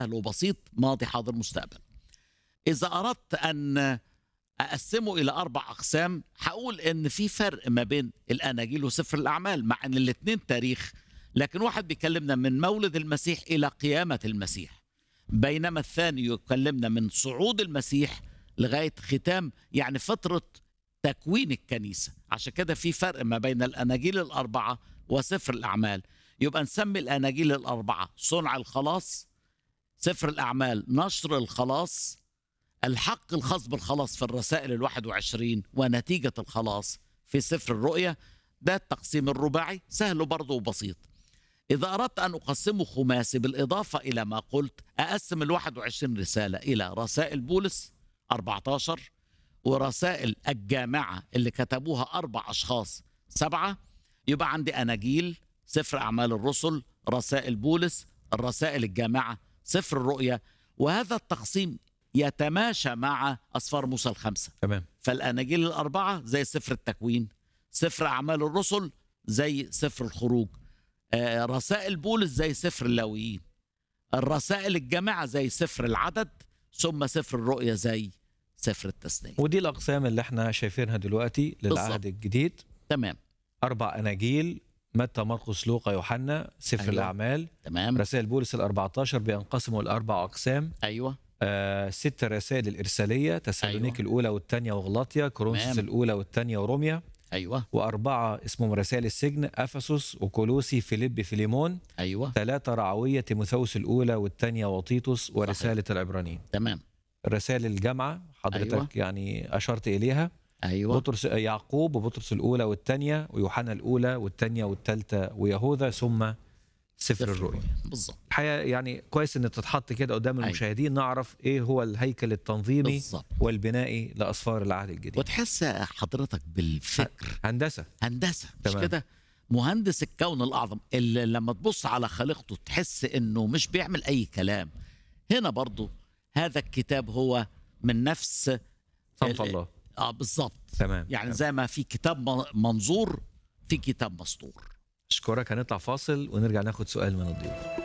سهل وبسيط ماضي حاضر مستقبل إذا أردت أن أقسمه إلى أربع أقسام هقول إن في فرق ما بين الأناجيل وسفر الأعمال مع إن الاتنين تاريخ لكن واحد بيكلمنا من مولد المسيح إلى قيامة المسيح بينما الثاني يكلمنا من صعود المسيح لغاية ختام يعني فترة تكوين الكنيسة عشان كده في فرق ما بين الأناجيل الأربعة وسفر الأعمال يبقى نسمي الأناجيل الأربعة صنع الخلاص سفر الأعمال نشر الخلاص الحق الخاص بالخلاص في الرسائل الواحد وعشرين ونتيجة الخلاص في سفر الرؤيا ده التقسيم الرباعي سهل برضه وبسيط إذا أردت أن أقسمه خماسي بالإضافة إلى ما قلت أقسم الواحد وعشرين رسالة إلى رسائل بولس 14 ورسائل الجامعة اللي كتبوها أربع أشخاص سبعة يبقى عندي أناجيل سفر أعمال الرسل رسائل بولس الرسائل الجامعة سفر الرؤيا وهذا التقسيم يتماشى مع أسفار موسى الخمسة تمام فالأناجيل الأربعة زي سفر التكوين سفر أعمال الرسل زي سفر الخروج آه، رسائل بولس زي سفر اللاويين الرسائل الجامعة زي سفر العدد ثم سفر الرؤيا زي سفر التثنية ودي الاقسام اللي احنا شايفينها دلوقتي للعهد بالظبط. الجديد تمام اربع اناجيل متى مرقس لوقا يوحنا سفر أيوة. أيوة. الاعمال تمام رسائل بولس ال 14 بينقسموا لاربع اقسام أيوة آه ست رسائل الارساليه تسالونيك أيوة. أيوة. الاولى والثانيه وغلاطيا كورنثوس تمام. الاولى والثانيه وروميا أيوة واربعه اسمهم رسائل السجن افسس وكولوسي فيليب فيليمون أيوة ثلاثه رعويه تيموثاوس الاولى والثانيه وطيطس ورساله العبرانيين تمام رسائل الجامعه حضرتك أيوة. أيوة. يعني اشرت اليها أيوة بطرس يعقوب وبطرس الاولى والثانيه ويوحنا الاولى والثانيه والثالثه ويهوذا ثم سفر الرؤيا بالظبط الحقيقه يعني كويس ان تتحط كده قدام أيوة. المشاهدين نعرف ايه هو الهيكل التنظيمي بالظبط والبنائي لاسفار العهد الجديد وتحس حضرتك بالفكر هندسه هندسه مش تمام. كده مهندس الكون الاعظم اللي لما تبص على خليقته تحس انه مش بيعمل اي كلام هنا برضو هذا الكتاب هو من نفس صنف ال- الله اه بالظبط تمام يعني تمام. زي ما في كتاب م- منظور في كتاب مسطور اشكرك هنطلع فاصل ونرجع ناخد سؤال من الضيوف